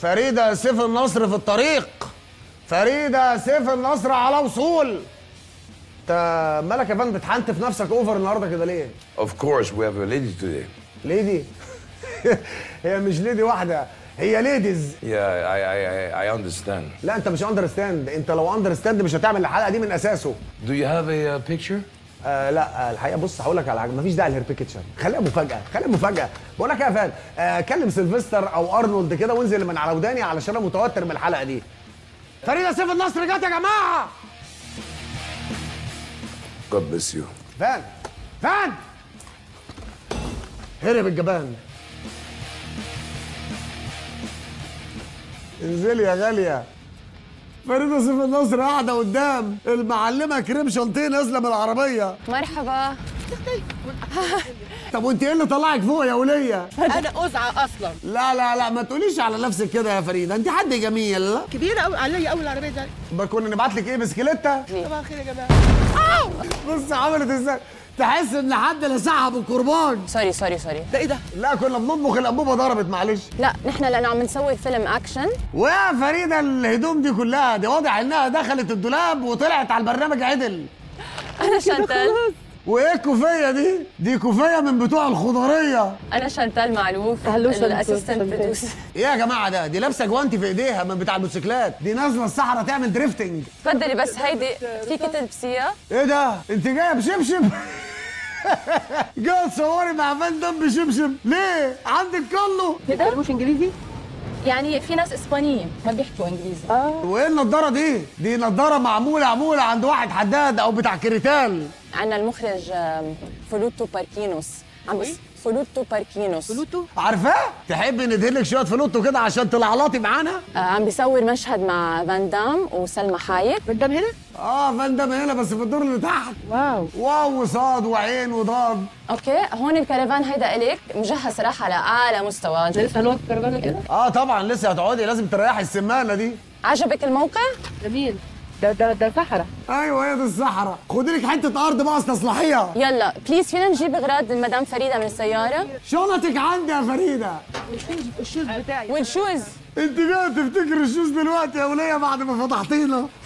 فريده سيف النصر في الطريق فريده سيف النصر على وصول انت مالك يا فندم بتحنتف نفسك اوفر النهارده كده ليه؟ Of course, we have a lady today. ليدي هي مش ليدي واحده هي ليديز Yeah, I, I, I, I understand. لا انت مش اندرستاند انت لو اندرستاند مش هتعمل الحلقه دي من اساسه Do you have a uh, picture? آه لا آه الحقيقه بص هقول لك على حاجه مفيش داعي للهيربيكتشر خليها مفاجاه خليها مفاجاه بقول لك إيه يا فان آه كلم سيلفستر او ارنولد كده وانزل من على وداني علشان انا متوتر من الحلقه دي فريده سيف النصر جت يا جماعه God bless you. فان فان هرب الجبان انزلي يا غاليه فريده سيف النصر قاعده قدام المعلمه كريم شانتيه نازله من العربيه مرحبا طب وانت ايه اللي طلعك فوق يا وليه انا ازعه اصلا لا لا لا ما تقوليش على نفسك كده يا فريده انت حد جميل كبيره قوي عليا قوي العربيه دي ما كنا نبعت لك ايه بسكليته صباح الخير يا جماعه بص عملت ازاي تحس ان حد لسعها بالقربان سوري سوري سوري ده ايه ده لا كنا بنطبخ الانبوبه ضربت معلش لا نحن لانه عم نسوي فيلم اكشن ويا فريده الهدوم دي كلها دي واضح انها دخلت الدولاب وطلعت على البرنامج عدل انا شانتال وايه الكوفيه دي دي كوفيه من بتوع الخضريه انا شانتال معلوف أهلا وسهلا. الاسيستنت برودوسر ايه يا جماعه ده دي لابسه جوانتي في ايديها من بتاع الموتوسيكلات دي نازله الصحراء تعمل دريفتنج تفضلي بس هيدي فيك تلبسيها ايه ده انت جايه بشبشب جايه تصوري مع فان دام بشبشب ليه عندك كله بيتكلموش انجليزي يعني في ناس اسبانيين ما بيحكوا انجليزي وايه النضاره دي دي نضاره معموله عموله عند واحد حداد او بتاع كريتال عندنا المخرج آم، فلوتو باركينوس عم بس فلوتو باركينوس بلوتو عارفاه تحبي ندهلك شويه فلوتو كده عشان تلعلطي معانا آه، عم بيصور مشهد مع فان دام وسلمى حايك قدام هنا اه فان دام هنا بس في الدور اللي تحت واو واو وصاد وعين وضاد اوكي هون الكرفان هيدا الك مجهز صراحه لاعلى مستوى لسه هنقف في كرفانه كده اه طبعا لسه هتقعدي لازم تريحي السمانه دي عجبك الموقع جميل ده ده ده صحراء ايوه هي دي الصحراء خدي لك حته ارض بقى استصلحيها يلا بليز فينا نجيب اغراض المدام فريده من السياره شنطك عندي يا فريده الشوز بتاعي والشوز انت جايه تفتكر الشوز دلوقتي يا وليه بعد ما فضحتينا